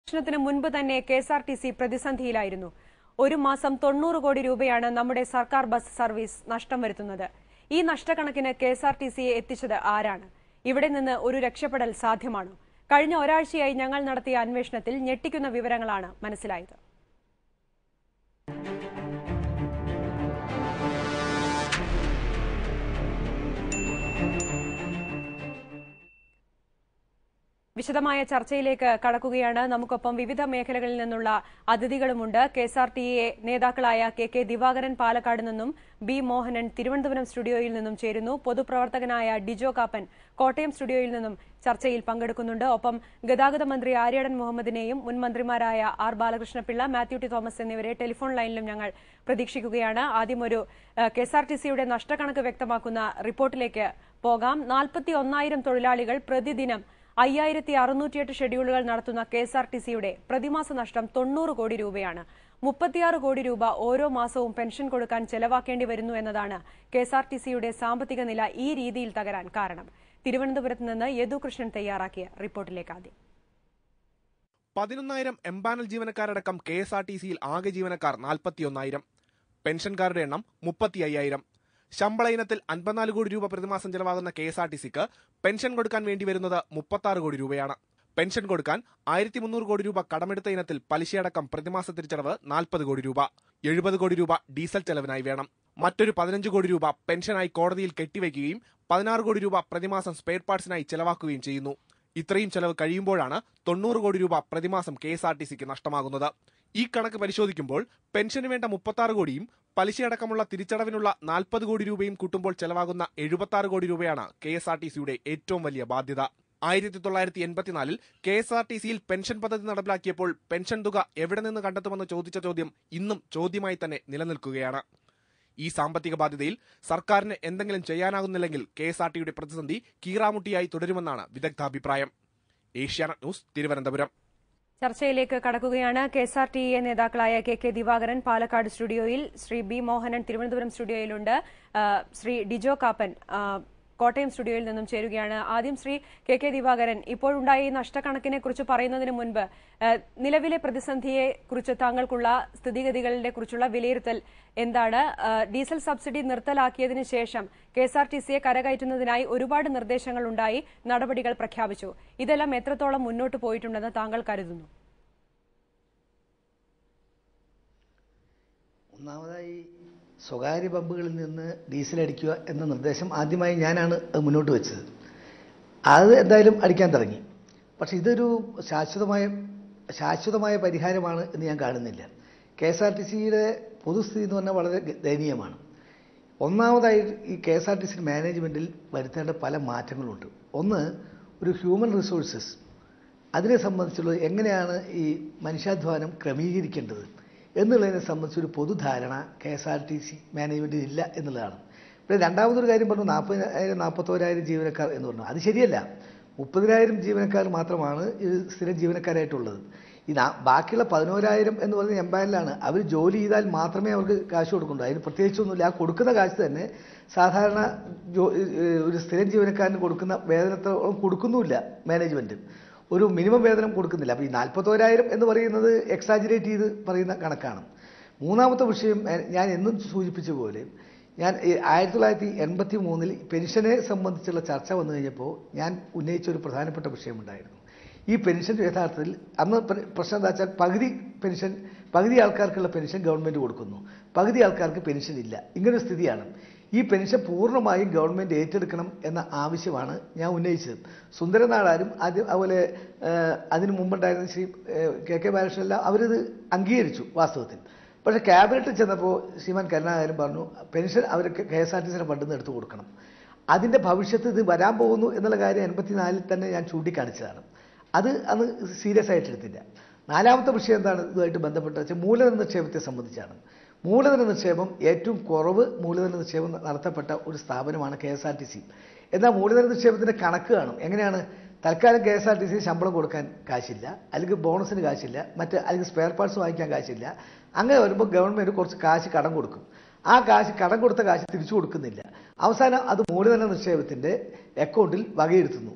ത്തിന് മുൻപ് തന്നെ K S R T C പ്രതിസന്ധിയിലായിരുന്നു ഒരു മാസം തൊണ്ണൂറ് കോടി രൂപയാണ് നമ്മുടെ സർക്കാർ ബസ് സർവീസ് നഷ്ടം വരുത്തുന്നത് ഈ നഷ്ടക്കണക്കിന് കെ എസ് ആർ ടി സിയെ എത്തിച്ചത് ആരാണ് ഇവിടെ നിന്ന് ഒരു രക്ഷപ്പെടൽ സാധ്യമാണോ കഴിഞ്ഞ ഒരാഴ്ചയായി ഞങ്ങൾ നടത്തിയ അന്വേഷണത്തിൽ ഞെട്ടിക്കുന്ന വിവരങ്ങളാണ് മനസ്സിലായത് വിശദമായ ചർച്ചയിലേക്ക് കടക്കുകയാണ് നമുക്കൊപ്പം വിവിധ മേഖലകളിൽ നിന്നുള്ള അതിഥികളുമുണ്ട് K S R T A നേതാക്കളായ കെ കെ ദിവാകരൻ പാലക്കാട് നിന്നും ബി മോഹനൻ തിരുവനന്തപുരം സ്റ്റുഡിയോയിൽ നിന്നും ചേരുന്നു പൊതുപ്രവർത്തകനായ ഡിജോ കാപ്പൻ കോട്ടയം സ്റ്റുഡിയോയിൽ നിന്നും ചർച്ചയിൽ പങ്കെടുക്കുന്നുണ്ട് ഒപ്പം ഗതാഗത മന്ത്രി ആര്യടൻ മുഹമ്മദിനെയും മുൻ മന്ത്രിമാരായ ആർ ബാലകൃഷ്ണപിള്ള മാത്യു ടി തോമസ് എന്നിവരെ ടെലിഫോൺ ലൈനിലും ഞങ്ങൾ പ്രതീക്ഷിക്കുകയാണ് ആദ്യം ഒരു കെ എസ് ആർ ടി സിയുടെ നഷ്ടക്കണക്ക് വ്യക്തമാക്കുന്ന റിപ്പോർട്ടിലേക്ക് പോകാം നാൽപ്പത്തി ഒന്നായിരം തൊഴിലാളികൾ പ്രതിദിനം അയ്യായിരത്തി അറുന്നൂറ്റിയെട്ട് ഷെഡ്യൂളുകൾ നടത്തുന്ന കെ എസ് ആർ ടി സിയുടെ പ്രതിമാസ നഷ്ടം തൊണ്ണൂറ് കോടി രൂപയാണ് മുപ്പത്തിയാറ് കോടി രൂപ ഓരോ മാസവും പെൻഷൻ കൊടുക്കാൻ ചെലവാക്കേണ്ടി വരുന്നു എന്നതാണ് കെ എസ് ആർ ടി സിയുടെ സാമ്പത്തിക നില ഈ രീതിയിൽ തകരാൻ കാരണം തിരുവനന്തപുരത്ത് നിന്ന് യദു കൃഷ്ണൻ തയ്യാറാക്കിയ റിപ്പോർട്ടിലേക്ക് ആദ്യം പതിനൊന്നായിരം എംപാനൽ ജീവനക്കാരടക്കം കെ എസ് ആർ ടി സിയിൽ ആകെ ജീവനക്കാർ നാൽപ്പത്തിയൊന്നായിരം പെൻഷൻകാരുടെ എണ്ണം മുപ്പത്തി അയ്യായിരം ശമ്പള ഇനത്തിൽ അൻപത്തിനാല് കോടി രൂപ പ്രതിമാസം ചെലവാകുന്ന കെ എസ് ആർ ടി സിക്ക് പെൻഷൻ കൊടുക്കാൻ വേണ്ടി വരുന്നത് മുപ്പത്തി കോടി രൂപയാണ് പെൻഷൻ കൊടുക്കാൻ ആയിരത്തി മുന്നൂറ് കോടി രൂപ കടമെടുത്ത ഇനത്തിൽ പലിശയടക്കം പ്രതിമാസ തിരിച്ചടവ് നാൽപ്പത് കോടി രൂപ എഴുപത് കോടി രൂപ ഡീസൽ ചെലവിനായി വേണം മറ്റൊരു പതിനഞ്ച് കോടി രൂപ പെൻഷനായി കോടതിയിൽ കെട്ടിവയ്ക്കുകയും പതിനാറ് കോടി രൂപ പ്രതിമാസം സ്പെയർ പാർട്സിനായി ചെലവാക്കുകയും ചെയ്യുന്നു ഇത്രയും ചെലവ് കഴിയുമ്പോഴാണ് തൊണ്ണൂറ് കോടി രൂപ പ്രതിമാസം കെ എസ് ആർ ടി സിക്ക് നഷ്ടമാകുന്നത് ഈ കണക്ക് പരിശോധിക്കുമ്പോൾ പെൻഷന് വേണ്ട മുപ്പത്തി കോടിയും പലിശയടക്കമുള്ള തിരിച്ചടവിനുള്ള നാൽപ്പത് കോടി രൂപയും കൂട്ടുമ്പോൾ ചെലവാകുന്ന എഴുപത്തി കോടി രൂപയാണ് കെ എസ് ആർ ടി സിയുടെ ഏറ്റവും വലിയ ബാധ്യത ആയിരത്തി തൊള്ളായിരത്തി എൺപത്തിനാലിൽ കെ എസ് ആർ ടി സിയിൽ പെൻഷൻ പദ്ധതി നടപ്പിലാക്കിയപ്പോൾ പെൻഷൻ തുക എവിടെ നിന്ന് കണ്ടെത്തുമെന്ന് ചോദിച്ച ചോദ്യം ഇന്നും ചോദ്യമായി തന്നെ നിലനിൽക്കുകയാണ് ഈ സാമ്പത്തിക ബാധ്യതയിൽ സർക്കാരിന് എന്തെങ്കിലും ചെയ്യാനാകുന്നില്ലെങ്കിൽ കെ എസ് ആർ ടിയുടെ പ്രതിസന്ധി കീറാമുട്ടിയായി തുടരുമെന്നാണ് വിദഗ്ധാഭിപ്രായം ഏഷ്യാനെറ്റ് ന്യൂസ് തിരുവനന്തപുരം ചർച്ചയിലേക്ക് കടക്കുകയാണ് K S R T A നേതാക്കളായ കെ കെ ദിവാകരൻ പാലക്കാട് സ്റ്റുഡിയോയിൽ ശ്രീ ബി മോഹനൻ തിരുവനന്തപുരം സ്റ്റുഡിയോയിലുണ്ട് ആ, ശ്രീ ഡിജോ കാപ്പൻ ആ, കോട്ടയം സ്റ്റുഡിയോയിൽ നിന്നും ചേരുകയാണ് ആദ്യം ശ്രീ കെ കെ ദിവാകരൻ ഇപ്പോഴുണ്ടായ ഈ നഷ്ടക്കണക്കിനെ കുറിച്ച് പറയുന്നതിന് മുൻപ് ആ, നിലവിലെ പ്രതിസന്ധിയെ കുറിച്ച് താങ്കൾക്കുള്ള സ്ഥിതിഗതികളുടെ കുറിച്ചുള്ള വിലയിരുത്തൽ എന്താണ് ആ, ഡീസൽ സബ്സിഡി നിർത്തലാക്കിയതിനു ശേഷം കെ എസ് ആർ ടി സിയെ കരകയറ്റുന്നതിനായി ഒരുപാട് നിർദ്ദേശങ്ങൾ ഉണ്ടായി നടപടികൾ പ്രഖ്യാപിച്ചു ഇതെല്ലാം എത്രത്തോളം മുന്നോട്ട് പോയിട്ടുണ്ടെന്ന് താങ്കൾ കരുതുന്നു ഒന്നാമതായി സ്വകാര്യ പമ്പുകളിൽ നിന്ന് ഡീസൽ അടിക്കുക എന്ന നിർദ്ദേശം ആദ്യമായി ഞാനാണ് അത് മുന്നോട്ട് വെച്ചത് അത് എന്തായാലും അടിക്കാൻ തുടങ്ങി പക്ഷെ ഇതൊരു ശാശ്വതമായ ശാശ്വതമായ പരിഹാരമാണ് എന്ന് ഞാൻ കാണുന്നില്ല കെ എസ് ആർ ടി സിയുടെ പൊതുസ്ഥിതി എന്ന് പറഞ്ഞാൽ വളരെ ദയനീയമാണ് ഒന്നാമതായി ഈ K S R T C മാനേജ്മെൻറ്റിൽ വരുത്തേണ്ട പല മാറ്റങ്ങളുണ്ട് ഒന്ന് ഒരു ഹ്യൂമൻ റിസോഴ്സസ് അതിനെ സംബന്ധിച്ചുള്ളത് എങ്ങനെയാണ് ഈ മനുഷ്യാധ്വാനം ക്രമീകരിക്കേണ്ടത് എന്നുള്ളതിനെ സംബന്ധിച്ചൊരു പൊതുധാരണ K S R T C മാനേജ്മെൻറ്റിൽ ഇല്ല എന്നുള്ളതാണ് പിന്നെ രണ്ടാമതൊരു കാര്യം പറഞ്ഞു നാൽപ്പതിനായിരം നാൽപ്പത്തോരായിരം ജീവനക്കാർ എന്ന് പറഞ്ഞു അത് ശരിയല്ല മുപ്പതിനായിരം ജീവനക്കാർ മാത്രമാണ് ഇത് സ്ഥിരം ജീവനക്കാരായിട്ടുള്ളത് ഈ നാ- ബാക്കിയുള്ള പതിനോരായിരം എന്ന് പറയുന്ന എംപാനലാണ് അവർ ജോലി ചെയ്താൽ മാത്രമേ അവർക്ക് കാശ് കൊടുക്കുന്നുള്ളൂ അതിന് പ്രത്യേകിച്ചൊന്നുമില്ല ആ കൊടുക്കുന്ന കാശ് തന്നെ സാധാരണ ജോ- ഏഹ് ഒരു സ്ഥിരം ജീവനക്കാരന് കൊടുക്കുന്ന വേതനത്തോളം കൊടുക്കുന്നുമില്ല മാനേജ്മെൻറ്റ് ഒരു മിനിമം വേതനം കൊടുക്കുന്നില്ല അപ്പോൾ ഈ നാൽപ്പത്തോരായിരം എന്ന് പറയുന്നത് എക്സാജുറേറ്റ് ചെയ്ത് പറയുന്ന കണക്കാണ് മൂന്നാമത്തെ വിഷയം ഏഹ്, ഞാൻ എന്നും സൂചിപ്പിച്ച പോലെ ഞാൻ ഈ ആയിരത്തി തൊള്ളായിരത്തി എൺപത്തി മൂന്നിൽ പെൻഷനെ സംബന്ധിച്ചുള്ള ചർച്ച വന്നു കഴിഞ്ഞപ്പോൾ ഞാൻ ഉന്നയിച്ച ഒരു പ്രധാനപ്പെട്ട വിഷയമുണ്ടായിരുന്നു ഈ പെൻഷൻ യഥാർത്ഥത്തിൽ അന്ന് പ്ര- പ്രശ്നം എന്താ വെച്ചാൽ പകുതി പെൻഷൻ പകുതി ആൾക്കാർക്കുള്ള പെൻഷൻ ഗവൺമെൻറ് കൊടുക്കുന്നു പകുതി ആൾക്കാർക്ക് പെൻഷൻ ഇല്ല ഇങ്ങനൊരു സ്ഥിതിയാണ് ഈ പെൻഷൻ പൂർണ്ണമായും ഗവൺമെൻറ് ഏറ്റെടുക്കണം എന്ന ആവശ്യമാണ് ഞാൻ ഉന്നയിച്ചത് സുന്ദരനാടാരും ആദ്യം അതുപോലെ ഏഹ്, അതിനു മുമ്പുണ്ടായിരുന്ന ശ്രീ ഏഹ്, കെ കെ ബാലകൃഷ്ണനെല്ലാം അവരിത് അംഗീകരിച്ചു വാസ്തവത്തിൽ പക്ഷേ ക്യാബിനറ്റിൽ ചെന്നപ്പോൾ ശ്രീമാൻ കരുണാകരൻ പറഞ്ഞു പെൻഷൻ അവർക്ക് കെ എസ് ആർ ടി സിയുടെ ഫണ്ടിൽ നിന്ന് എടുത്തു കൊടുക്കണം അതിൻ്റെ ഭവിഷ്യത്ത് ഇത് വരാൻ പോകുന്നു എന്നുള്ള കാര്യം എൺപത്തിനാലിൽ തന്നെ ഞാൻ ചൂണ്ടിക്കാണിച്ചതാണ് അത് അന്ന് സീരിയസ് ആയിട്ട് എടുത്തില്ല നാലാമത്തെ വിഷയം എന്താണ് ഇതുമായിട്ട് ബന്ധപ്പെട്ട വെച്ചാൽ മൂലധന നിക്ഷേപത്തെ സംബന്ധിച്ചാണ് മൂലധന നിക്ഷേപം ഏറ്റവും കുറവ് മൂലധന നിക്ഷേപം നടത്തപ്പെട്ട ഒരു സ്ഥാപനമാണ് K S R T C എന്നാൽ മൂലധന നിക്ഷേപത്തിൻ്റെ കണക്ക് കാണും എങ്ങനെയാണ് തൽക്കാലം K S R T C ശമ്പളം കൊടുക്കാൻ കാശില്ല അല്ലെങ്കിൽ ബോണസിന് കാശില്ല മറ്റ് അല്ലെങ്കിൽ സ്പെയർ പാർട്സ് വാങ്ങിക്കാൻ കാശില്ല അങ്ങനെ വരുമ്പോൾ ഗവൺമെൻറ് കുറച്ച് കാശ് കടം കൊടുക്കും ആ കാശ് കടം കൊടുത്ത കാശ് തിരിച്ചു കൊടുക്കുന്നില്ല അവസാനം അത് മൂലധന നിക്ഷേപത്തിൻ്റെ അക്കൗണ്ടിൽ വകയിരുത്തുന്നു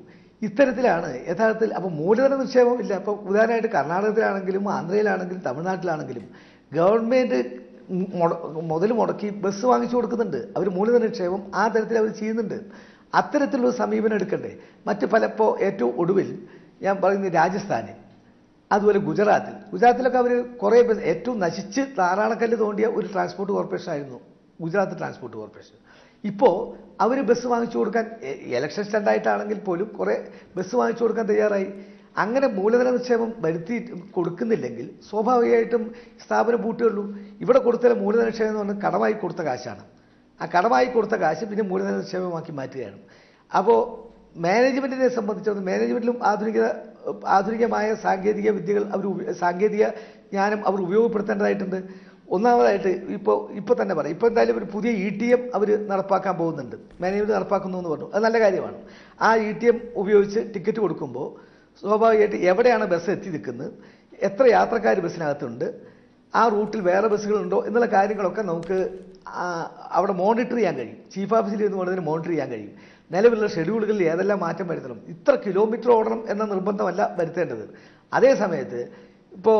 ഇത്തരത്തിലാണ് യഥാർത്ഥത്തിൽ അപ്പോൾ മൂലധന നിക്ഷേപം ഇല്ല അപ്പോൾ ഉദാഹരണമായിട്ട് കർണാടകത്തിലാണെങ്കിലും ആന്ധ്രയിലാണെങ്കിലും തമിഴ്നാട്ടിലാണെങ്കിലും ഗവൺമെൻറ് മുതൽ മുടക്കി ബസ് വാങ്ങിച്ചു കൊടുക്കുന്നുണ്ട് അവർ മൂലധന നിക്ഷേപം ആ തരത്തിൽ അവർ ചെയ്യുന്നുണ്ട് അത്തരത്തിലുള്ള സമീപനം എടുക്കണ്ടേ മറ്റ് പലപ്പോൾ ഏറ്റവും ഒടുവിൽ ഞാൻ പറയുന്നത് രാജസ്ഥാന് അതുപോലെ ഗുജറാത്തിൽ ഗുജറാത്തിലൊക്കെ അവർ കുറേ ബസ് ഏറ്റവും നശിച്ച് താറാണക്കല്ല് തോണ്ടിയ ഒരു ട്രാൻസ്പോർട്ട് കോർപ്പറേഷൻ ആയിരുന്നു ഗുജറാത്ത് ട്രാൻസ്പോർട്ട് കോർപ്പറേഷൻ ഇപ്പോൾ അവർ ബസ് വാങ്ങിച്ചു കൊടുക്കാൻ എ- ഇലക്ഷൻ സ്റ്റണ്ടായിട്ടാണെങ്കിൽ പോലും കുറേ ബസ് വാങ്ങിച്ചു കൊടുക്കാൻ തയ്യാറായി അങ്ങനെ മൂലധന നിക്ഷേപം വരുത്തി കൊടുക്കുന്നില്ലെങ്കിൽ സ്വാഭാവികമായിട്ടും സ്ഥാപനം പൂട്ടുകയുള്ളൂ ഇവിടെ കൊടുത്ത മൂലധന നിക്ഷേപം എന്ന് പറഞ്ഞാൽ കടമായി കൊടുത്ത കാശാണ് ആ കടമായി കൊടുത്ത കാശ് പിന്നെ മൂലധന നിക്ഷേപമാക്കി മാറ്റുകയാണ് അപ്പോൾ മാനേജ്മെന്റിനെ സംബന്ധിച്ചിടത്തോളം മാനേജ്മെന്റിലും ആധുനിക ആധുനികമായ സാങ്കേതിക വിദ്യകൾ അവർ ഉപ- സാങ്കേതിക ജ്ഞാനം അവർ ഉപയോഗപ്പെടുത്തേണ്ടതായിട്ടുണ്ട് ഒന്നാമതായിട്ട് ഇപ്പോൾ ഇപ്പോൾ തന്നെ പറയാം ഇപ്പോൾ എന്തായാലും ഒരു പുതിയ ഇ ടി എം അവർ നടപ്പാക്കാൻ പോകുന്നുണ്ട് മാനേജ്മെന്റ് നടപ്പാക്കുന്നു എന്ന് പറഞ്ഞു അത് നല്ല കാര്യമാണ് ആ ഇ ടി എം ഉപയോഗിച്ച് ടിക്കറ്റ് കൊടുക്കുമ്പോൾ സ്വാഭാവികമായിട്ട് എവിടെയാണ് ബസ് എത്തി നിൽക്കുന്നത് എത്ര യാത്രക്കാർ ബസ്സിനകത്തുണ്ട് ആ റൂട്ടിൽ വേറെ ബസ്സുകളുണ്ടോ എന്നുള്ള കാര്യങ്ങളൊക്കെ നമുക്ക് ആ, അവിടെ മോണിറ്റർ ചെയ്യാൻ കഴിയും ചീഫ് ഓഫീസിൽ ഇരുന്ന് കൊണ്ടതിന് മോണിറ്റർ ചെയ്യാൻ കഴിയും നിലവിലുള്ള ഷെഡ്യൂളുകളിൽ ഏതെല്ലാം മാറ്റം വരുത്തണം ഇത്ര കിലോമീറ്റർ ഓടണം എന്ന നിർബന്ധമല്ല വരുത്തേണ്ടത് അതേ സമയത്ത് ഇപ്പോൾ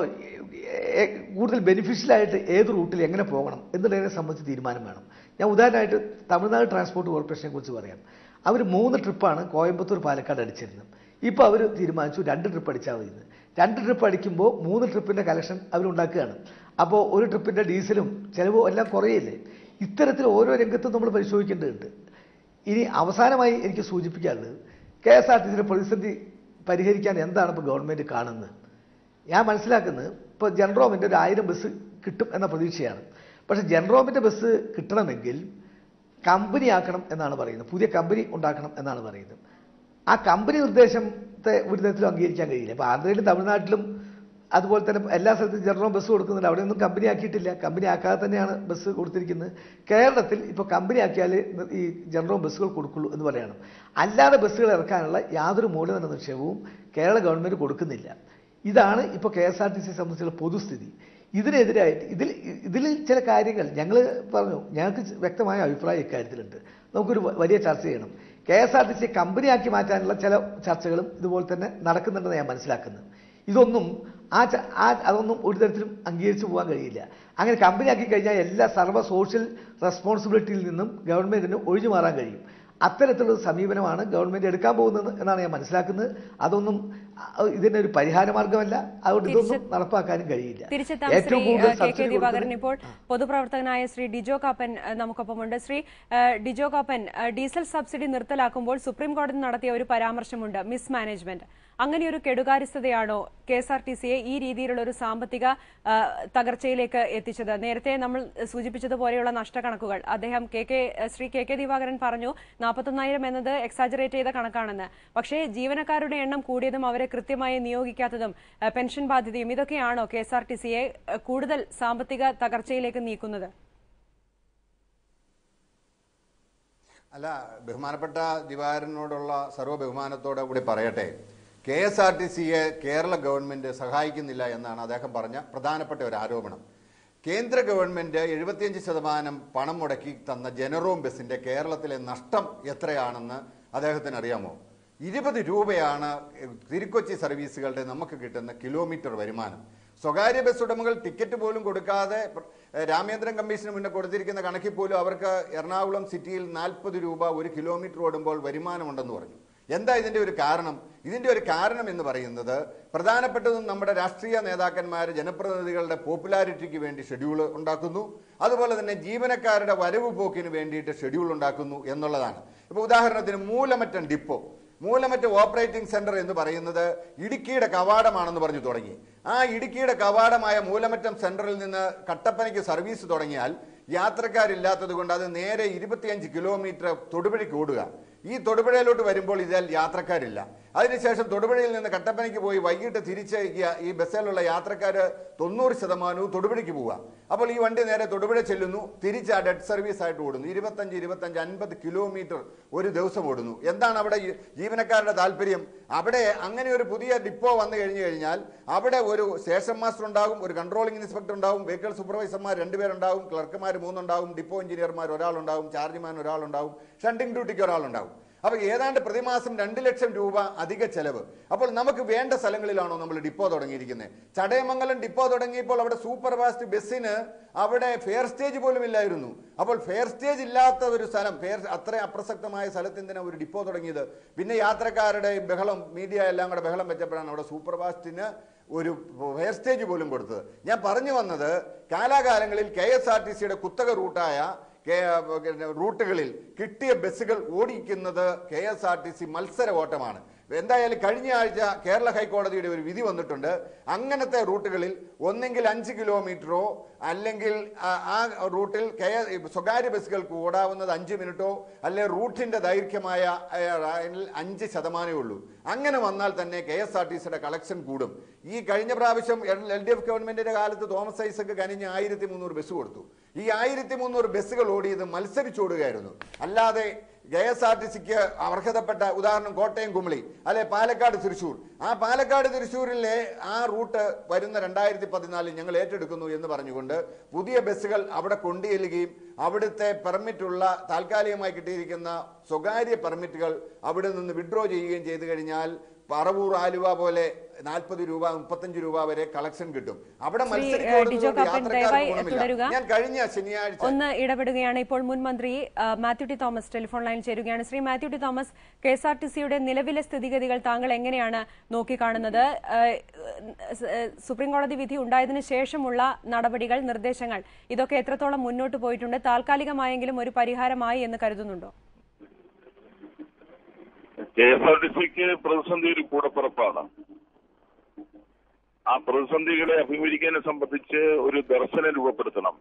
കൂടുതൽ ബെനിഫിഷ്യലായിട്ട് ഏത് റൂട്ടിൽ എങ്ങനെ പോകണം എന്നുള്ളതിനെ സംബന്ധിച്ച് തീരുമാനം വേണം ഞാൻ ഉദാഹരണമായിട്ട് തമിഴ്നാട് ട്രാൻസ്പോർട്ട് കോർപ്പറേഷനെ കുറിച്ച് പറയാം അവർ മൂന്ന് ട്രിപ്പാണ് കോയമ്പത്തൂർ പാലക്കാട് അടിച്ചിരുന്നത് ഇപ്പോൾ അവർ തീരുമാനിച്ചു രണ്ട് ട്രിപ്പ് അടിച്ചാൽ മതി എന്ന്. രണ്ട് ട്രിപ്പ് അടിക്കുമ്പോൾ മൂന്ന് ട്രിപ്പിൻ്റെ കലക്ഷൻ അവരുണ്ടാക്കുകയാണ് അപ്പോൾ ഒരു ട്രിപ്പിൻ്റെ ഡീസലും ചിലവും എല്ലാം കുറയില്ലേ ഇത്തരത്തിൽ ഓരോ രംഗത്തും നമ്മൾ പരിശോധിക്കേണ്ടതുണ്ട് ഇനി അവസാനമായി എനിക്ക് സൂചിപ്പിക്കാനുള്ളത് കെ എസ് ആർ ടി സിയുടെ പ്രതിസന്ധി പരിഹരിക്കാൻ എന്താണ് ഇപ്പോൾ ഗവൺമെൻറ് കാണുന്നത് ഞാൻ മനസ്സിലാക്കുന്നത് ഇപ്പോൾ ജനറോമിൻ്റെ ഒരു ആയിരം ബസ് കിട്ടും എന്ന പ്രതീക്ഷയാണ് പക്ഷേ ജനറോമിൻ്റെ ബസ് കിട്ടണമെങ്കിൽ കമ്പനി ആക്കണം എന്നാണ് പറയുന്നത് പുതിയ കമ്പനി ഉണ്ടാക്കണം എന്നാണ് പറയുന്നത് ആ കമ്പനി നിർദ്ദേശത്തെ ഒരു തരത്തിലും അംഗീകരിക്കാൻ കഴിയില്ല ഇപ്പോൾ ആന്ധ്രയിലും തമിഴ്നാട്ടിലും അതുപോലെ തന്നെ എല്ലാ സ്ഥലത്തും ജനറൽ ബസ് കൊടുക്കുന്നുണ്ട് അവിടെയൊന്നും കമ്പനി ആക്കിയിട്ടില്ല കമ്പനി ആക്കാതെ തന്നെയാണ് ബസ് കൊടുത്തിരിക്കുന്നത് കേരളത്തിൽ ഇപ്പോൾ കമ്പനി ആക്കിയാൽ ഈ ജനറൽ ബസ്സുകൾ കൊടുക്കുള്ളൂ എന്ന് പറയണം അല്ലാതെ ബസ്സുകൾ ഇറക്കാനുള്ള യാതൊരു മൂലധന നിക്ഷേപവും കേരള ഗവൺമെൻറ് കൊടുക്കുന്നില്ല ഇതാണ് ഇപ്പോൾ K S R T C സംബന്ധിച്ചുള്ള പൊതുസ്ഥിതി ഇതിനെതിരായിട്ട് ഇതിൽ ഇതിൽ ചില കാര്യങ്ങൾ ഞങ്ങൾ പറഞ്ഞു ഞങ്ങൾക്ക് വ്യക്തമായ അഭിപ്രായം ഇക്കാര്യത്തിലുണ്ട് നമുക്കൊരു വ- വലിയ ചർച്ച ചെയ്യണം K S R T C കമ്പനിയാക്കി മാറ്റാനുള്ള ചില ചർച്ചകളും ഇതുപോലെ തന്നെ നടക്കുന്നുണ്ടെന്ന് ഞാൻ മനസ്സിലാക്കുന്നത് ഇതൊന്നും ആ ച- ആ അതൊന്നും ഒരു തരത്തിലും അംഗീകരിച്ചു പോകാൻ കഴിയില്ല അങ്ങനെ കമ്പനിയാക്കി കഴിഞ്ഞാൽ എല്ലാ സർവ്വ സോഷ്യൽ റെസ്പോൺസിബിലിറ്റിയിൽ നിന്നും ഗവൺമെന്റിന് ഒഴിഞ്ഞു മാറാൻ കഴിയും അത്തരത്തിലുള്ള സമീപനമാണ് ഗവൺമെന്റ് എടുക്കാൻ പോകുന്നത് എന്നാണ് ഞാൻ മനസ്സിലാക്കുന്നത് അതൊന്നും അഹ് ഇതിന്റെ ഒരു പരിഹാര മാർഗമല്ല അതുകൊണ്ട് ഇതൊന്നും തിരിച്ച് നടപ്പാക്കാനും കഴിയില്ല തിരിച്ചെത്താം ശ്രീ ഏറ്റവും ഏഹ്, കൂടുതൽ കെ കെ സബ്സിഡി ദിവാകരൻ കൊടുക്കുന്നത് ഇപ്പോൾ പൊതുപ്രവർത്തകനായ ശ്രീ ഡിജോ കാപ്പൻ ഏഹ്, നമുക്കൊപ്പമുണ്ട് ശ്രീ ഏഹ്, ഡിജോ കാപ്പൻ ഏഹ്, ഡീസൽ സബ്സിഡി നിർത്തലാക്കുമ്പോൾ സുപ്രീം കോടതി നടത്തിയ ഒരു പരാമർശമുണ്ട് മിസ് മാനേജ്മെന്റ് അങ്ങനെ ഒരു കെടുകാര്യസ്ഥതയാണോ കെ എസ് ആർ ടി സിയെ ഈ രീതിയിലുള്ള ഒരു സാമ്പത്തിക ഏഹ്, തകർച്ചയിലേക്ക് എത്തിച്ചത് നേരത്തെ നമ്മൾ സൂചിപ്പിച്ചതുപോലെയുള്ള നഷ്ടക്കണക്കുകൾ അദ്ദേഹം K K Shri K K Divakaran പറഞ്ഞു നാൽപ്പത്തൊന്നായിരം എന്നത് എക്സാജറേറ്റ് ചെയ്ത കണക്കാണെന്ന് പക്ഷേ ജീവനക്കാരുടെ എണ്ണം കൂടിയതും അവരെ കൃത്യമായി നിയോഗിക്കാത്തതും ഏഹ്, പെൻഷൻ ബാധ്യതയും ഇതൊക്കെയാണോ കെ എസ് ആർ ടി സിയെ ഏഹ്, കൂടുതൽ സാമ്പത്തിക തകർച്ചയിലേക്ക് നീക്കുന്നത് അല്ല ബഹുമാനപ്പെട്ട ദിവാകരനോടുള്ള സർവ്വ ബഹുമാനത്തോടെ കൂടി പറയട്ടെ കെ എസ് ആർ ടി സിയെ കേരള ഗവൺമെന്റ് സഹായിക്കുന്നില്ല എന്നാണ് അദ്ദേഹം പറഞ്ഞ പ്രധാനപ്പെട്ട ഒരു ആരോപണം കേന്ദ്ര ഗവൺമെന്റ് എഴുപത്തിയഞ്ച് ശതമാനം പണം മുടക്കി തന്ന ജനറോം ബസിന്റെ കേരളത്തിലെ നഷ്ടം എത്രയാണെന്ന് അദ്ദേഹത്തിന് അറിയാമോ ഇരുപത് രൂപയാണ് തിരുക്കൊച്ചി സർവീസുകളുടെ നമുക്ക് കിട്ടുന്ന കിലോമീറ്റർ വരുമാനം സ്വകാര്യ ബസ് ഉടമകൾ ടിക്കറ്റ് പോലും കൊടുക്കാതെ പ്ര- ഏഹ് രാമേന്ദ്രൻ കമ്മീഷന് മുന്നേ കൊടുത്തിരിക്കുന്ന കണക്കിൽ പോലും അവർക്ക് എറണാകുളം സിറ്റിയിൽ നാൽപ്പത് രൂപ ഒരു കിലോമീറ്റർ ഓടുമ്പോൾ വരുമാനമുണ്ടെന്ന് പറഞ്ഞു എന്താ ഇതിന്റെ ഒരു കാരണം ഇതിന്റെ ഒരു കാരണം എന്ന് പറയുന്നത് പ്രധാനപ്പെട്ടതും നമ്മുടെ രാഷ്ട്രീയ നേതാക്കന്മാർ ജനപ്രതിനിധികളുടെ പോപ്പുലാരിറ്റിക്ക് വേണ്ടി ഷെഡ്യൂൾ ഉണ്ടാക്കുന്നു അതുപോലെ തന്നെ ജീവനക്കാരുടെ വരവ് പോക്കിന് വേണ്ടിയിട്ട് ഷെഡ്യൂൾ ഉണ്ടാക്കുന്നു എന്നുള്ളതാണ് ഇപ്പോൾ ഉദാഹരണത്തിന് Moolamattom depot Moolamattom operating centre എന്ന് പറയുന്നത് ഇടുക്കിയുടെ കവാടമാണെന്ന് പറഞ്ഞു തുടങ്ങി ആ ഇടുക്കിയുടെ കവാടമായ മൂലമറ്റം സെന്ററിൽ നിന്ന് കട്ടപ്പനയ്ക്ക് സർവീസ് തുടങ്ങിയാൽ യാത്രക്കാരില്ലാത്തത് കൊണ്ട് അത് നേരെ ഇരുപത്തിയഞ്ച് കിലോമീറ്റർ തൊടുപുഴയ്ക്ക് ഓടുക ഈ തൊടുപുഴയിലോട്ട് വരുമ്പോൾ ഇതിൽ യാത്രക്കാരില്ല അതിനുശേഷം തൊടുപുഴയിൽ നിന്ന് കട്ടപ്പനയ്ക്ക് പോയി വൈകിട്ട് തിരിച്ച് ഈ- ഈ ബസ്സിലുള്ള യാത്രക്കാർ തൊണ്ണൂറ് ശതമാനവും തൊടുപുഴയ്ക്ക് പോവുക അപ്പോൾ ഈ വണ്ടി നേരെ തൊടുപുഴ ചെല്ലുന്നു തിരിച്ച് ആ ഡെഡ് സർവീസ് ആയിട്ട് ഓടുന്നു ഇരുപത്തഞ്ച് ഇരുപത്തഞ്ച് അൻപത് കിലോമീറ്റർ ഒരു ദിവസം ഓടുന്നു എന്താണ് അവിടെ ഈ ജീവനക്കാരുടെ താല്പര്യം അവിടെ അങ്ങനെ ഒരു പുതിയ ഡിപ്പോ വന്നു കഴിഞ്ഞു കഴിഞ്ഞാൽ അവിടെ ഒരു സ്റ്റേഷൻ മാസ്റ്റർ ഉണ്ടാകും ഒരു കൺട്രോളിംഗ് ഇൻസ്പെക്ടർ ഉണ്ടാകും വെഹിക്കിൾ സൂപ്പർവൈസർമാർ രണ്ടുപേരുണ്ടാകും ക്ലർക്കുമാർ മൂന്നുണ്ടാകും ഡിപ്പോ എഞ്ചിനീയർമാർ ഒരാളുണ്ടാകും ചാർജിമാൻ ഒരാളുണ്ടാകും ഷണ്ടിങ് ഡ്യൂട്ടിക്ക് ഒരാളുണ്ടാകും അപ്പോൾ ഏതാണ്ട് പ്രതിമാസം രണ്ട് ലക്ഷം രൂപ അധിക ചെലവ് അപ്പോൾ നമുക്ക് വേണ്ട സ്ഥലങ്ങളിലാണോ നമ്മൾ ഡിപ്പോ തുടങ്ങിയിരിക്കുന്നത് ചടയമംഗലം ഡിപ്പോ തുടങ്ങിയപ്പോൾ അവിടെ സൂപ്പർ ഫാസ്റ്റ് ബസ്സിന് അവിടെ ഫെയർ സ്റ്റേജ് പോലും ഇല്ലായിരുന്നു അപ്പോൾ ഫെയർ സ്റ്റേജ് ഇല്ലാത്ത ഒരു സ്ഥലം ഫെയർ അത്ര അപ്രസക്തമായ സ്ഥലത്ത് എന്തിനാ ഒരു ഡിപ്പോ തുടങ്ങിയത് പിന്നെ യാത്രക്കാരുടെ ബഹളം മീഡിയ എല്ലാം കൂടെ ബഹളം വെച്ചപ്പോഴാണ് അവിടെ സൂപ്പർ ഫാസ്റ്റിന് ഒരു ഫെയർ സ്റ്റേജ് പോലും കൊടുത്തത് ഞാൻ പറഞ്ഞു വന്നത് കാലാകാലങ്ങളിൽ കെ എസ് ആർ ടി സിയുടെ കുത്തക റൂട്ടായ കെ റൂട്ടുകളിൽ കിട്ടിയ ബസ്സുകൾ ഓടിക്കുന്നത് K S R T C മത്സര ഓട്ടമാണ് എന്തായാലും കഴിഞ്ഞ ആഴ്ച കേരള ഹൈക്കോടതിയുടെ ഒരു വിധി വന്നിട്ടുണ്ട് അങ്ങനത്തെ റൂട്ടുകളിൽ ഒന്നെങ്കിൽ അഞ്ച് കിലോമീറ്ററോ അല്ലെങ്കിൽ ആ- ആ റൂട്ടിൽ കെ സ്വകാര്യ ബസ്സുകൾക്ക് ഓടാവുന്നത് അഞ്ച് മിനിറ്റോ അല്ലെ റൂട്ടിന്റെ ദൈർഘ്യമായ ഏ, റായനിൽ അഞ്ച് ശതമാനമേ ഉള്ളൂ അങ്ങനെ വന്നാൽ തന്നെ കെ എസ് ആർ ടി സിയുടെ കളക്ഷൻ കൂടും ഈ കഴിഞ്ഞ പ്രാവശ്യം എൽ ഡി എഫ് ഗവൺമെന്റിന്റെ കാലത്ത് തോമസ് ഐസക്ക് കനിഞ്ഞ് ആയിരത്തി മുന്നൂറ് ബസ് കൊടുത്തു ഈ ആയിരത്തി മുന്നൂറ് ബസ്സുകൾ ഓടിയത് മത്സരിച്ചോടുകയായിരുന്നു അല്ലാതെ കെ എസ് ആർ ടി സിക്ക് അർഹതപ്പെട്ട ഉദാഹരണം കോട്ടയം കുമളി അല്ലെ പാലക്കാട് തൃശ്ശൂർ ആ പാലക്കാട് തൃശ്ശൂരിലെ ആ റൂട്ട് വരുന്ന രണ്ടായിരത്തി പതിനാലിൽ ഞങ്ങൾ ഏറ്റെടുക്കുന്നു എന്ന് പറഞ്ഞുകൊണ്ട് പുതിയ ബസ്സുകൾ അവിടെ കൊണ്ടുചെല്ലുകയും അവിടുത്തെ പെർമിറ്റുള്ള താൽക്കാലികമായി കിട്ടിയിരിക്കുന്ന സ്വകാര്യ പെർമിറ്റുകൾ അവിടെ നിന്ന് വിഡ്രോ ചെയ്യുകയും ചെയ്തു കഴിഞ്ഞാൽ പറവൂർ ആലുവ പോലെ നാൽപ്പത് രൂപ മുപ്പത്തഞ്ച് രൂപ വരെ കളക്ഷൻ കിട്ടും അവിടെ ശ്രീ, മത്സരിക്കുന്നത് ഡിജോ കൊണ്ട് കാപ്പൻ യാത്രക്കാർക്ക് ദയവായി ഗുണമില്ല. തുടരുക. ഞാൻ കഴിഞ്ഞ ശനിയാഴ്ച ഒന്ന് ഇടപെടുകയാണ് ഇപ്പോൾ മുൻ മന്ത്രി ആ, മാത്യു ടി തോമസ് ടെലിഫോൺ ലൈനിൽ ചേരുകയാണ് Shri Mathew T Thomas K S R T സിയുടെ നിലവിലെ സ്ഥിതിഗതികൾ താങ്കൾ എങ്ങനെയാണ് നോക്കിക്കാണുന്നത് ആ, സ്- ഏ, സുപ്രീം കോടതി വിധി ഉണ്ടായതിനു ശേഷമുള്ള നടപടികൾ നിർദ്ദേശങ്ങൾ ഇതൊക്കെ എത്രത്തോളം മുന്നോട്ട് പോയിട്ടുണ്ട് താൽക്കാലികമായെങ്കിലും ഒരു പരിഹാരമായി എന്ന് കരുതുന്നുണ്ടോ കെ എസ് ആർ ടി സിക്ക് പ്രതിസന്ധി ഒരു കൂടപ്പിറപ്പാണ് ആ പ്രതിസന്ധികളെ അഭിമുഖീകരിക്കാനെ സംബന്ധിച്ച് ഒരു ദർശനം രൂപപ്പെടുത്തണം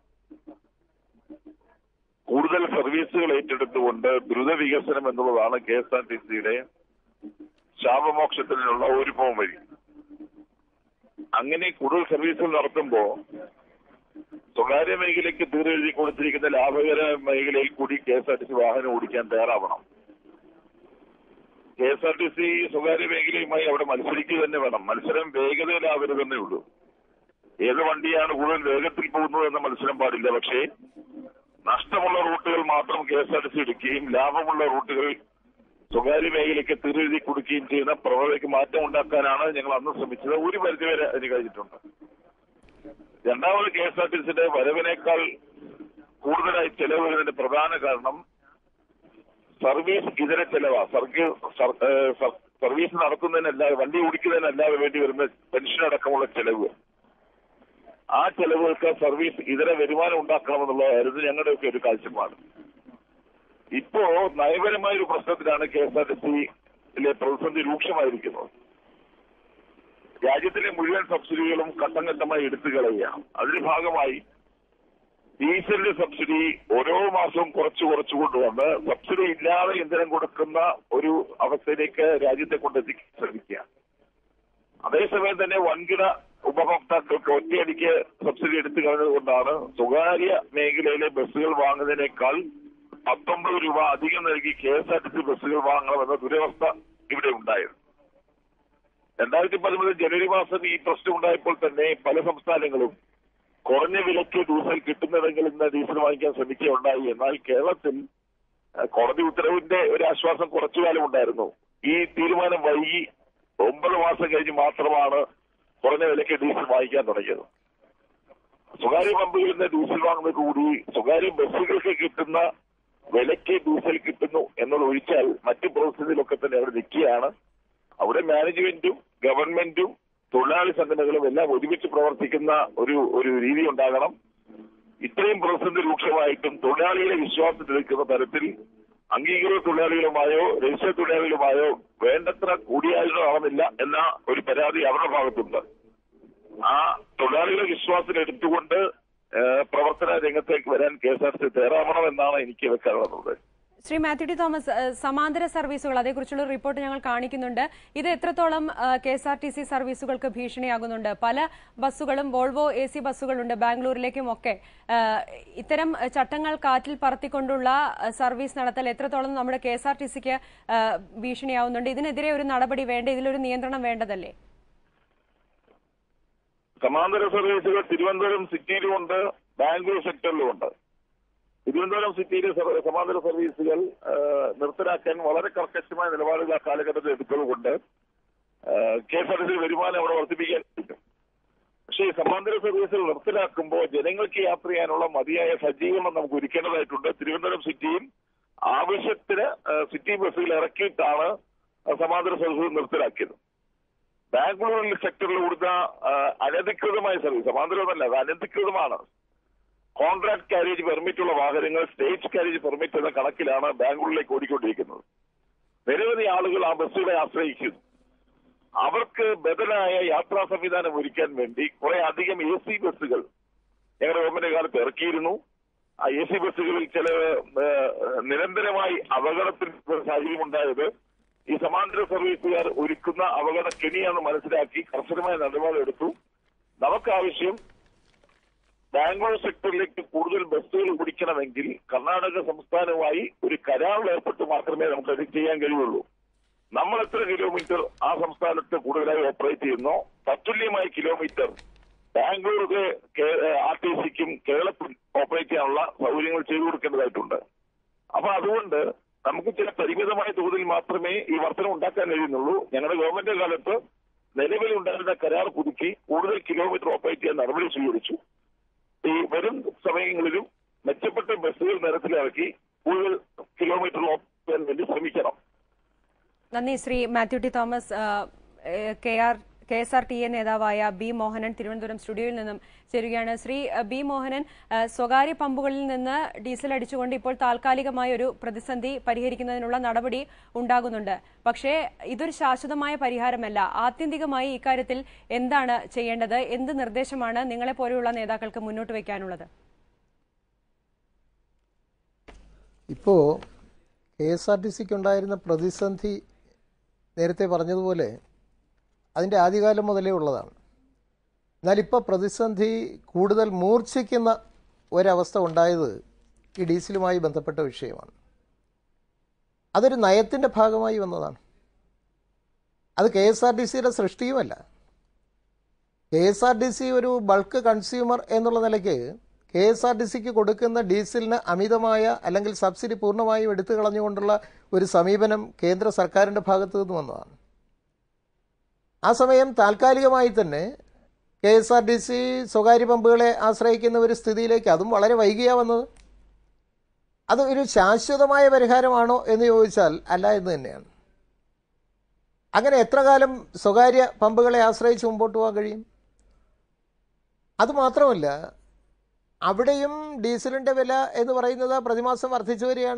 കൂടുതൽ സർവീസുകൾ ഏറ്റെടുത്തുകൊണ്ട് ദ്രുത വികസനം എന്നുള്ളതാണ് കെ എസ് ആർ ടി സിയുടെ ശാപമോക്ഷത്തിനുള്ള ഒരു പോം വഴി അങ്ങനെ കൂടുതൽ സർവീസുകൾ നടത്തുമ്പോ സ്വകാര്യ മേഖലയ്ക്ക് തീരെഴുതി കൊടുത്തിരിക്കുന്ന ലാഭകര മേഖലയിൽ കൂടി K S R T C വാഹനം ഓടിക്കാൻ തയ്യാറാവണം K S R T C സ്വകാര്യ മേഖലയുമായി അവിടെ മത്സരിക്കുക തന്നെ വേണം മത്സരം വേഗതയിലാവരുതെന്നേ ഉള്ളൂ ഏത് വണ്ടിയാണ് കൂടുതൽ വേഗത്തിൽ പോകുന്നത് എന്ന മത്സരം പാടില്ല പക്ഷേ നഷ്ടമുള്ള റൂട്ടുകൾ മാത്രം K S R T C എടുക്കുകയും ലാഭമുള്ള റൂട്ടുകൾ സ്വകാര്യ മേഖലയ്ക്ക് തീരെഴുതി കൊടുക്കുകയും ചെയ്യുന്ന പ്രവണതയ്ക്ക് മാറ്റം ഉണ്ടാക്കാനാണ് ഞങ്ങൾ അന്ന് ശ്രമിച്ചത് ഒരു പരിധിവരെ അതിന് കഴിഞ്ഞിട്ടുണ്ട് രണ്ടാമത് കെ എസ് ആർ ടി സിയുടെ വരവിനേക്കാൾ കൂടുതലായി ചെലവ് വരുന്നതിന്റെ പ്രധാന കാരണം സർവീസ് ഇതര ചെലവാ സർവീസ് സർ- ഏഹ് സർ- സർവീസ് നടത്തുന്നതിനല്ലാതെ വണ്ടി ഓടിക്കുന്നതിനല്ലാതെ വേണ്ടി വരുന്ന പെൻഷൻ അടക്കമുള്ള ചെലവ് ആ ചെലവുകൾക്ക് സർവീസ് ഇതര വരുമാനം ഉണ്ടാക്കണമെന്നുള്ളതായിരുന്നു ഞങ്ങളുടെയൊക്കെ ഒരു കാഴ്ചപ്പാട് ഇപ്പോ നയപരമായ ഒരു പ്രശ്നത്തിലാണ് കെ എസ് ആർ ടി സിയിലെ പ്രതിസന്ധി രൂക്ഷമായിരിക്കുന്നത് രാജ്യത്തിലെ മുഴുവൻ സബ്സിഡികളും ഘട്ടം ഘട്ടമായി എടുത്തു കളയുകയാണ് അതിന്റെ ഭാഗമായി ഡീസലിന്റെ സബ്സിഡി ഓരോ മാസവും കുറച്ച് കുറച്ച് കൊണ്ടുവന്ന് സബ്സിഡി ഇല്ലാതെ ഇന്ധനം കൊടുക്കുന്ന ഒരു അവസ്ഥയിലേക്ക് രാജ്യത്തെ കൊണ്ടെത്തിക്കാൻ ശ്രമിക്കുക അതേസമയം തന്നെ വൻകിട ഉപഭോക്താക്കൾക്ക് ഒറ്റയടിക്ക് സബ്സിഡി എടുത്തു കളഞ്ഞതുകൊണ്ടാണ് സ്വകാര്യ മേഖലയിലെ ബസ്സുകൾ വാങ്ങുന്നതിനേക്കാൾ പത്തൊമ്പത് രൂപ അധികം നൽകി K S R T C ബസ്സുകൾ വാങ്ങണമെന്ന ദുരവസ്ഥ ഇവിടെ ഉണ്ടായത് രണ്ടായിരത്തി പതിമൂന്ന് ജനുവരി മാസം ഈ പ്രശ്നം ഉണ്ടായപ്പോൾ തന്നെ പല സംസ്ഥാനങ്ങളും കുറഞ്ഞ വിലയ്ക്ക് ഡീസൽ കിട്ടുന്നതെങ്കിൽ ഇന്ന് ഡീസൽ വാങ്ങിക്കാൻ ശ്രമിക്കുകയുണ്ടായി എന്നാൽ കേരളത്തിൽ അഹ് കോടതി ഉത്തരവിന്റെ ഒരു ആശ്വാസം കുറച്ചു കാലം ഉണ്ടായിരുന്നു ഈ തീരുമാനം വൈകി ഒമ്പത് മാസം കഴിഞ്ഞ് മാത്രമാണ് കുറഞ്ഞ വിലയ്ക്ക് ഡീസൽ വാങ്ങിക്കാൻ തുടങ്ങിയത് സ്വകാര്യ പമ്പുകളിൽ നിന്ന് ഡീസൽ വാങ്ങുന്നത് കൂടി സ്വകാര്യ ബസ്സുകൾക്ക് കിട്ടുന്ന വിലയ്ക്ക് ഡീസൽ കിട്ടുന്നു എന്നുള്ള ഒഴിച്ചാൽ മറ്റു പ്രോസസ്സിലൊക്കെ തന്നെ അവിടെ നിൽക്കുകയാണ് അവിടെ മാനേജ്മെന്റും ഗവൺമെന്റും തൊഴിലാളി സംഘടനകളും എല്ലാം ഒരുമിച്ച് പ്രവർത്തിക്കുന്ന ഒരു ഒരു രീതി ഉണ്ടാകണം ഇത്രയും പ്രതിസന്ധി രൂക്ഷമായിട്ടും തൊഴിലാളികളെ വിശ്വാസത്തിലെടുക്കുന്ന തരത്തിൽ അംഗീകൃത തൊഴിലാളികളുമായോ രജിസ്റ്റർ തൊഴിലാളികളുമായോ വേണ്ടത്ര കൂടിയാലോചന നടന്നില്ല എന്ന ഒരു പരാതി അവരുടെ ഭാഗത്തുണ്ട് ആ തൊഴിലാളികളെ വിശ്വാസത്തിലെടുത്തുകൊണ്ട് ഏഹ്, പ്രവർത്തന രംഗത്തേക്ക് വരാൻ കെ എസ് ആർ സി തയ്യാറാവണം എന്നാണ് എനിക്ക് വെക്കാനുള്ളത് ശ്രീ മാത്യു ടി തോമസ് ഏഹ്, സമാന്തര സർവീസുകൾ അതേക്കുറിച്ചുള്ള ഒരു റിപ്പോർട്ട് ഞങ്ങൾ കാണിക്കുന്നുണ്ട് ഇത് എത്രത്തോളം K S R T C സർവീസുകൾക്ക് ഭീഷണിയാകുന്നുണ്ട് പല ബസ്സുകളും വോൾവോ എ സി ബസ്സുകളുണ്ട് ബാംഗ്ലൂരിലേക്കും ഒക്കെ ഏഹ്, ഇത്തരം ഏഹ്, ചട്ടങ്ങൾ കാറ്റിൽ പറത്തിക്കൊണ്ടുള്ള ഏഹ്, സർവീസ് നടത്തൽ എത്രത്തോളം നമ്മുടെ കെ എസ് ആർ ടി സിക്ക് ഭീഷണിയാവുന്നുണ്ട് ഇതിനെതിരെ ഒരു നടപടി വേണ്ട ഇതിലൊരു നിയന്ത്രണം വേണ്ടതല്ലേ സമാന്തര സർവീസുകൾ തിരുവനന്തപുരം സിറ്റിയിലും ഉണ്ട് ബാംഗ്ലൂർ സെക്ടറിലും ഉണ്ട് തിരുവനന്തപുരം സിറ്റിയിലെ സർവ- സമാന്തര സർവീസുകൾ ആ, നിർത്തലാക്കാൻ വളരെ കർക്കശമായ നിലപാടുകൾ ആ കാലഘട്ടത്തിൽ എടുത്തതുകൊണ്ട് K S R T C വരുമാനം അവിടെ വർദ്ധിപ്പിക്കാൻ പറ്റും പക്ഷേ ഈ സമാന്തര സർവീസുകൾ നിർത്തലാക്കുമ്പോൾ ജനങ്ങൾക്ക് യാത്ര ചെയ്യാനുള്ള മതിയായ സജ്ജീകരണം നമുക്ക് ഒരുക്കേണ്ടതായിട്ടുണ്ട് തിരുവനന്തപുരം സിറ്റിയും ആവശ്യത്തിന് ആ, സിറ്റി ബസ്സുകൾ ഇറക്കിയിട്ടാണ് ആ സമാന്തര സർവീസുകൾ നിർത്തലാക്കിയത് ബാംഗ്ലൂരിൽ സെക്ടറിൽ കൊടുത്ത ആ, അനധികൃതമായ സർവീസ് സമാന്തരമല്ല അത് അനധികൃതമാണ് കോൺട്രാക്ട് കാരേജ് പെർമിറ്റ് ഉള്ള വാഹനങ്ങൾ സ്റ്റേറ്റ് കാരേജ് പെർമിറ്റ് എന്ന കണക്കിലാണ് ബാംഗ്ലൂരിലേക്ക് ഓടിക്കൊണ്ടിരിക്കുന്നത് നിരവധി ആളുകൾ ആ ബസ്സുകളെ ആശ്രയിക്കുന്നു അവർക്ക് ബദലായ യാത്രാ സംവിധാനം ഒരുക്കാൻ വേണ്ടി കുറെ അധികം എ സി ബസ്സുകൾ ഞങ്ങളുടെ ഗവൺമെന്റ് കാലത്ത് ഇറക്കിയിരുന്നു ആ എ സി ബസ്സുകളിൽ ചില ഏഹ്, നിരന്തരമായി അപകടത്തിൽ സാഹചര്യം ഉണ്ടായത് ഈ സമാന്തര സർവീസുകാർ ഒരുക്കുന്ന അപകട കെണിയാണെന്ന് മനസ്സിലാക്കി കർശനമായ നിലപാടെടുത്തു നമുക്കാവശ്യം ബാംഗ്ലൂർ സെക്ടറിലേക്ക് കൂടുതൽ ബസ്സുകൾ ഓടിക്കണമെങ്കിൽ കർണാടക സംസ്ഥാനവുമായി ഒരു കരാറിൽ ഏർപ്പെട്ട് മാത്രമേ നമുക്ക് അത് ചെയ്യാൻ കഴിയുള്ളൂ നമ്മൾ എത്ര കിലോമീറ്റർ ആ സംസ്ഥാനത്ത് കൂടുതലായി ഓപ്പറേറ്റ് ചെയ്യുന്നോ തത്തുല്യമായ കിലോമീറ്റർ ബാംഗ്ലൂർക്ക് ആർ ടി സിക്കും കേരളത്തിൽ ഓപ്പറേറ്റ് ചെയ്യാനുള്ള സൗകര്യങ്ങൾ ചെയ്തു കൊടുക്കേണ്ടതായിട്ടുണ്ട് അപ്പൊ അതുകൊണ്ട് നമുക്ക് ചില പരിമിതമായ തോതിൽ മാത്രമേ ഈ വർധനം ഉണ്ടാക്കാൻ കഴിയുന്നുള്ളൂ ഞങ്ങളുടെ ഗവൺമെന്റ് കാലത്ത് നിലവിലുണ്ടായിരുന്ന കരാർ പുതുക്കി കൂടുതൽ കിലോമീറ്റർ ഓപ്പറേറ്റ് ചെയ്യാൻ നടപടി സ്വീകരിച്ചു ഈ വരും സമയങ്ങളിലും മെച്ചപ്പെട്ട ബസ്സുകൾ നിരത്തിലിറക്കി കൂടുതൽ കിലോമീറ്റർ ഓപ്പറേറ്റ് ചെയ്യാൻ വേണ്ടി ശ്രമിക്കണം നന്ദി ശ്രീ മാത്യു ടി തോമസ് ആ, ഏ, K R K S R T A നേതാവായ ബി മോഹനൻ തിരുവനന്തപുരം സ്റ്റുഡിയോയിൽ നിന്നും ചേരുകയാണ് ശ്രീ ആ, ബി മോഹനൻ ആ, സ്വകാര്യ പമ്പുകളിൽ നിന്ന് ഡീസൽ അടിച്ചുകൊണ്ട് ഇപ്പോൾ താൽക്കാലികമായ ഒരു പ്രതിസന്ധി പരിഹരിക്കുന്നതിനുള്ള നടപടി ഉണ്ടാകുന്നുണ്ട് പക്ഷേ ഇതൊരു ശാശ്വതമായ പരിഹാരമല്ല ആത്യന്തികമായി ഇക്കാര്യത്തിൽ എന്താണ് ചെയ്യേണ്ടത് എന്ത് നിർദ്ദേശമാണ് നിങ്ങളെ പോലെയുള്ള നേതാക്കൾക്ക് മുന്നോട്ട് വയ്ക്കാനുള്ളത് ഇപ്പോൾ കെ എസ് ആർ ടി സിക്ക് ഉണ്ടായിരുന്ന പ്രതിസന്ധി നേരത്തെ പറഞ്ഞതുപോലെ അതിൻ്റെ ആദ്യകാലം മുതലേ ഉള്ളതാണ് എന്നാൽ ഇപ്പോൾ പ്രതിസന്ധി കൂടുതൽ മൂർച്ഛിക്കുന്ന ഒരവസ്ഥ ഉണ്ടായത് ഈ ഡീസലുമായി ബന്ധപ്പെട്ട വിഷയമാണ് അതൊരു നയത്തിൻ്റെ ഭാഗമായി വന്നതാണ് അത് കെ എസ് ആർ ടി സിയുടെ സൃഷ്ടിയുമല്ല K S R T C ഒരു ബൾക്ക് കൺസ്യൂമർ എന്നുള്ള നിലയ്ക്ക് കെ എസ് ആർ ടി സിക്ക് കൊടുക്കുന്ന ഡീസലിന് അമിതമായ അല്ലെങ്കിൽ സബ്സിഡി പൂർണ്ണമായും എടുത്തു കളഞ്ഞുകൊണ്ടുള്ള ഒരു സമീപനം കേന്ദ്ര സർക്കാരിൻ്റെ ഭാഗത്തു നിന്ന് വന്നതാണ് ആ സമയം താൽക്കാലികമായി തന്നെ K S R T C സ്വകാര്യ പമ്പുകളെ ആശ്രയിക്കുന്ന ഒരു സ്ഥിതിയിലേക്ക് അതും വളരെ വൈകിയാണ് വന്നത് അത് ഒരു ശാശ്വതമായ പരിഹാരമാണോ എന്ന് ചോദിച്ചാൽ അല്ല എന്ന് തന്നെയാണ് അങ്ങനെ എത്ര കാലം സ്വകാര്യ പമ്പുകളെ ആശ്രയിച്ച് മുമ്പോട്ട് പോകാൻ കഴിയും അതുമാത്രമല്ല അവിടെയും ഡീസലിൻ്റെ വില എന്ന് പറയുന്നത് പ്രതിമാസം വർദ്ധിച്ചു വരികയാണ്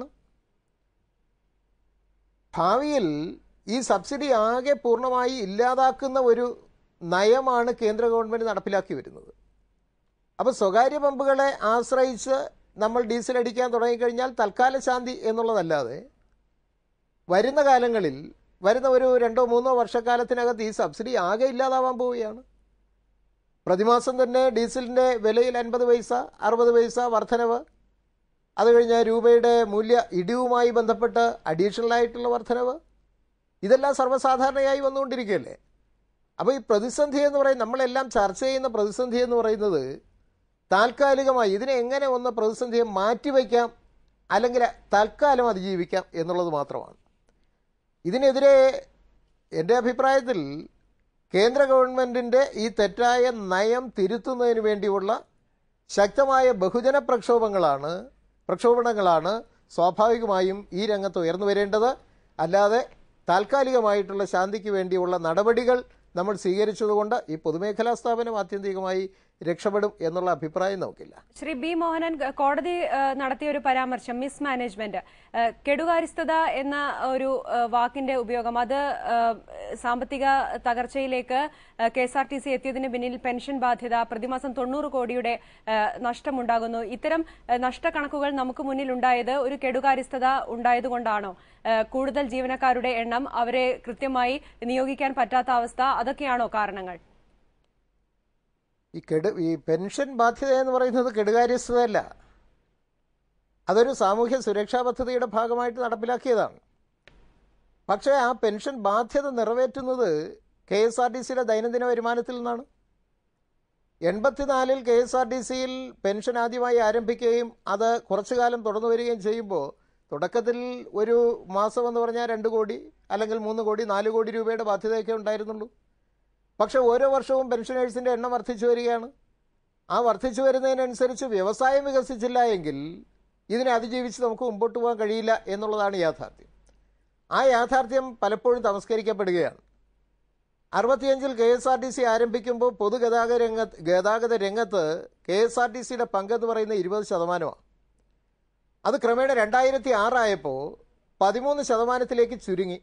ഭാവിയിൽ ഈ സബ്സിഡി ആകെ പൂർണ്ണമായി ഇല്ലാതാക്കുന്ന ഒരു നയമാണ് കേന്ദ്ര ഗവൺമെൻറ് നടപ്പിലാക്കി വരുന്നത് അപ്പോൾ സ്വകാര്യ പമ്പുകളെ ആശ്രയിച്ച് നമ്മൾ ഡീസൽ അടിക്കാൻ തുടങ്ങിക്കഴിഞ്ഞാൽ തൽക്കാല ശാന്തി എന്നുള്ളതല്ലാതെ വരുന്ന കാലങ്ങളിൽ വരുന്ന ഒരു രണ്ടോ മൂന്നോ വർഷക്കാലത്തിനകത്ത് ഈ സബ്സിഡി ആകെ ഇല്ലാതാവാൻ പോവുകയാണ് പ്രതിമാസം തന്നെ ഡീസലിൻ്റെ വിലയിൽ അൻപത് പൈസ അറുപത് പൈസ വർധനവ് അത് കഴിഞ്ഞ് രൂപയുടെ മൂല്യ ഇടിവുമായി ബന്ധപ്പെട്ട് അഡീഷണൽ ആയിട്ടുള്ള വർധനവ് ഇതെല്ലാം സർവ്വസാധാരണയായി വന്നുകൊണ്ടിരിക്കുകയല്ലേ അപ്പോൾ ഈ പ്രതിസന്ധി എന്ന് പറയുന്നത് നമ്മളെല്ലാം ചർച്ച ചെയ്യുന്ന പ്രതിസന്ധി എന്ന് പറയുന്നത് താൽക്കാലികമായി ഇതിനെ എങ്ങനെ ഒന്ന് പ്രതിസന്ധിയെ മാറ്റിവെക്കാം അല്ലെങ്കിൽ തൽക്കാലം അതിജീവിക്കാം എന്നുള്ളത് മാത്രമാണ് ഇതിനെതിരെ എൻ്റെ അഭിപ്രായത്തിൽ കേന്ദ്ര ഗവൺമെൻറ്റിൻ്റെ ഈ തെറ്റായ നയം തിരുത്തുന്നതിന് വേണ്ടിയുള്ള ശക്തമായ ബഹുജന പ്രക്ഷോഭങ്ങളാണ് പ്രക്ഷോഭണങ്ങളാണ് സ്വാഭാവികമായും ഈ രംഗത്ത് ഉയർന്നു വരേണ്ടത് അല്ലാതെ താൽക്കാലികമായിട്ടുള്ള ശാന്തിക്ക് വേണ്ടിയുള്ള നടപടികൾ നമ്മൾ സ്വീകരിച്ചതുകൊണ്ട് ഈ പൊതുമേഖലാ സ്ഥാപനം ആത്യന്തികമായി രക്ഷപ്പെടും എന്നുള്ള അഭിപ്രായം നമുക്കില്ല ശ്രീ ബി മോഹനൻ ക- കോടതി ആ, നടത്തിയ ഒരു പരാമർശം മിസ് മാനേജ്മെന്റ് ആ, കെടുകാര്യസ്ഥത എന്ന ഒരു ആ, വാക്കിന്റെ ഉപയോഗം അത് ആ, സാമ്പത്തിക തകർച്ചയിലേക്ക് K S R T C എത്തിയതിന് പിന്നിൽ പെൻഷൻ ബാധ്യത പ്രതിമാസം തൊണ്ണൂറ് കോടിയുടെ ആ, നഷ്ടമുണ്ടാകുന്നു ഇത്തരം ആ, നഷ്ടക്കണക്കുകൾ നമുക്ക് മുന്നിൽ ഉണ്ടായത് ഒരു കെടുകാര്യസ്ഥത ഉണ്ടായതുകൊണ്ടാണോ ആ, കൂടുതൽ ജീവനക്കാരുടെ എണ്ണം അവരെ കൃത്യമായി നിയോഗിക്കാൻ പറ്റാത്ത അവസ്ഥ അതൊക്കെയാണോ കാരണങ്ങൾ ഈ കെടു ഈ പെൻഷൻ ബാധ്യത എന്ന് പറയുന്നത് കെടുകാര്യസ്ഥതയല്ല അതൊരു സാമൂഹ്യ സുരക്ഷാ പദ്ധതിയുടെ ഭാഗമായിട്ട് നടപ്പിലാക്കിയതാണ് പക്ഷേ ആ പെൻഷൻ ബാധ്യത നിറവേറ്റുന്നത് കെ എസ് ആർ ടി സിയുടെ ദൈനംദിന വരുമാനത്തിൽ നിന്നാണ് എൺപത്തിനാലിൽ കെ എസ് ആർ ടി സിയിൽ പെൻഷൻ ആദ്യമായി ആരംഭിക്കുകയും അത് കുറച്ചു കാലം തുടർന്നു വരികയും ചെയ്യുമ്പോൾ തുടക്കത്തിൽ ഒരു മാസം എന്ന് പറഞ്ഞാൽ രണ്ട് കോടി അല്ലെങ്കിൽ മൂന്ന് കോടി നാല് കോടി രൂപയുടെ ബാധ്യതയൊക്കെ ഉണ്ടായിരുന്നുള്ളൂ പക്ഷേ ഓരോ വർഷവും പെൻഷനേഴ്സിൻ്റെ എണ്ണം വർദ്ധിച്ചു വരികയാണ് ആ വർദ്ധിച്ചു വരുന്നതിനനുസരിച്ച് വ്യവസായം വികസിച്ചില്ല എങ്കിൽ ഇതിനെ അതിജീവിച്ച് നമുക്ക് മുമ്പോട്ട് പോകാൻ കഴിയില്ല എന്നുള്ളതാണ് യാഥാർത്ഥ്യം ആ യാഥാർത്ഥ്യം പലപ്പോഴും തമസ്കരിക്കപ്പെടുകയാണ് അറുപത്തിയഞ്ചിൽ K S R T C ആരംഭിക്കുമ്പോൾ പൊതുഗതാഗത രംഗത്ത് ഗതാഗത രംഗത്ത് കെ എസ് ആർ ടി സിയുടെ പങ്കെന്ന് പറയുന്ന ഇരുപത് ശതമാനമാണ് അത് ക്രമേണ രണ്ടായിരത്തി ആറായപ്പോൾ പതിമൂന്ന് ശതമാനത്തിലേക്ക് ചുരുങ്ങി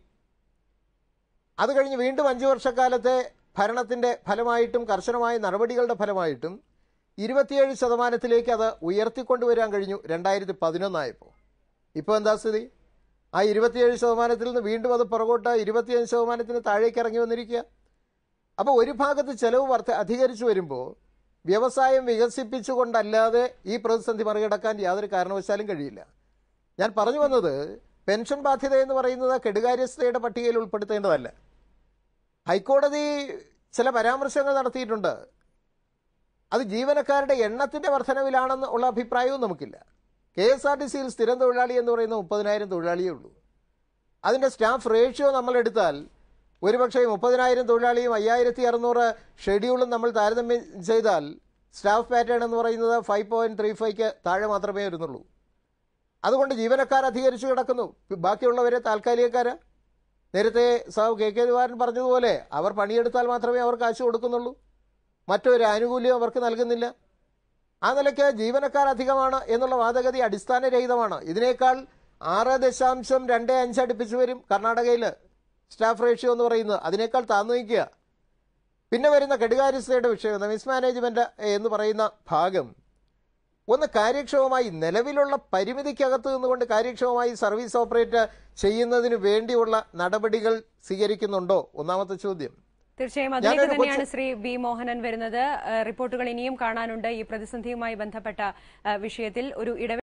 അത് കഴിഞ്ഞ് വീണ്ടും അഞ്ച് വർഷക്കാലത്തെ ഭരണത്തിൻ്റെ ഫലമായിട്ടും കർശനമായ നടപടികളുടെ ഫലമായിട്ടും ഇരുപത്തിയേഴ് ശതമാനത്തിലേക്ക് അത് ഉയർത്തിക്കൊണ്ടുവരാൻ കഴിഞ്ഞു രണ്ടായിരത്തി പതിനൊന്നായപ്പോൾ ഇപ്പോൾ എന്താ സ്ഥിതി ആ ഇരുപത്തിയേഴ് ശതമാനത്തിൽ നിന്ന് വീണ്ടും അത് പുറകോട്ട് ഇരുപത്തിയഞ്ച് ശതമാനത്തിന് താഴേക്ക് ഇറങ്ങി വന്നിരിക്കുക അപ്പോൾ ഒരു ഭാഗത്ത് ചെലവ് വർദ്ധ അധികരിച്ചു വരുമ്പോൾ വ്യവസായം വികസിപ്പിച്ചുകൊണ്ടല്ലാതെ ഈ പ്രതിസന്ധി മറികടക്കാൻ യാതൊരു കാരണവശാലും കഴിയില്ല ഞാൻ പറഞ്ഞു വന്നത് പെൻഷൻ ബാധ്യത എന്ന് പറയുന്നത് കെടുകാര്യസ്ഥതയുടെ പട്ടികയിൽ ഉൾപ്പെടുത്തേണ്ടതല്ല ഹൈക്കോടതി ചില പരാമർശങ്ങൾ നടത്തിയിട്ടുണ്ട് അത് ജീവനക്കാരുടെ എണ്ണത്തിന്റെ വർധനവിലാണെന്ന് ഉള്ള അഭിപ്രായവും നമുക്കില്ല കെ എസ് ആർ ടി സിയിൽ സ്ഥിരം തൊഴിലാളി എന്ന് പറയുന്ന മുപ്പതിനായിരം തൊഴിലാളിയേ ഉള്ളൂ അതിൻ്റെ സ്റ്റാഫ് റേഷ്യോ നമ്മൾ എടുത്താൽ ഒരുപക്ഷെ മുപ്പതിനായിരം തൊഴിലാളിയും അയ്യായിരത്തി അറുന്നൂറ് ഷെഡ്യൂളും നമ്മൾ താരതമ്യം ചെയ്താൽ സ്റ്റാഫ് പാറ്റേൺ എന്ന് പറയുന്നത് ഫൈവ് പോയിൻറ്റ് ത്രീ ഫൈവ്ക്ക് താഴെ മാത്രമേ വരുന്നുള്ളൂ അതുകൊണ്ട് ജീവനക്കാർ അധികരിച്ചു കിടക്കുന്നു ബാക്കിയുള്ളവരെ താൽക്കാലികക്കാരാ നേരത്തെ സാവ് കെ കെ ദിവാരൻ പറഞ്ഞതുപോലെ അവർ പണിയെടുത്താൽ മാത്രമേ അവർ കാശ് കൊടുക്കുന്നുള്ളൂ മറ്റൊരു ആനുകൂല്യം അവർക്ക് നൽകുന്നില്ല ആ നിലയ്ക്ക് ജീവനക്കാർ അധികമാണ് എന്നുള്ള വാദഗതി അടിസ്ഥാനരഹിതമാണ് ഇതിനേക്കാൾ ആറ് ദശാംശം രണ്ട് അഞ്ച് അടുപ്പിച്ച് വരും കർണാടകയിൽ സ്റ്റാഫ് റേഷ്യോ എന്ന് പറയുന്നത് അതിനേക്കാൾ താന്നു നിൽക്കുക പിന്നെ വരുന്ന കെടുകാര്യസ്ഥതയുടെ വിഷയം മിസ്മാനേജ്മെന്റ് എന്ന് പറയുന്ന ഭാഗം ഒന്ന് കാര്യക്ഷമമായി നിലവിലുള്ള പരിമിതിക്കകത്ത് നിന്നുകൊണ്ട് കാര്യക്ഷമമായി സർവീസ് ഓപ്പറേറ്റ് ചെയ്യുന്നതിന് വേണ്ടിയുള്ള നടപടികൾ സ്വീകരിക്കുന്നുണ്ടോ ഒന്നാമത്തെ ചോദ്യം തീർച്ചയായും അതിലേക്ക് ഞാനൊരു തന്നെയാണ് കൊച്ചു- ശ്രീ ബി മോഹനൻ വരുന്നത് ഏഹ് റിപ്പോർട്ടുകൾ ഇനിയും കാണാനുണ്ട് ഈ പ്രതിസന്ധിയുമായി ബന്ധപ്പെട്ട ഏഹ് വിഷയത്തിൽ ഒരു ഇടവേള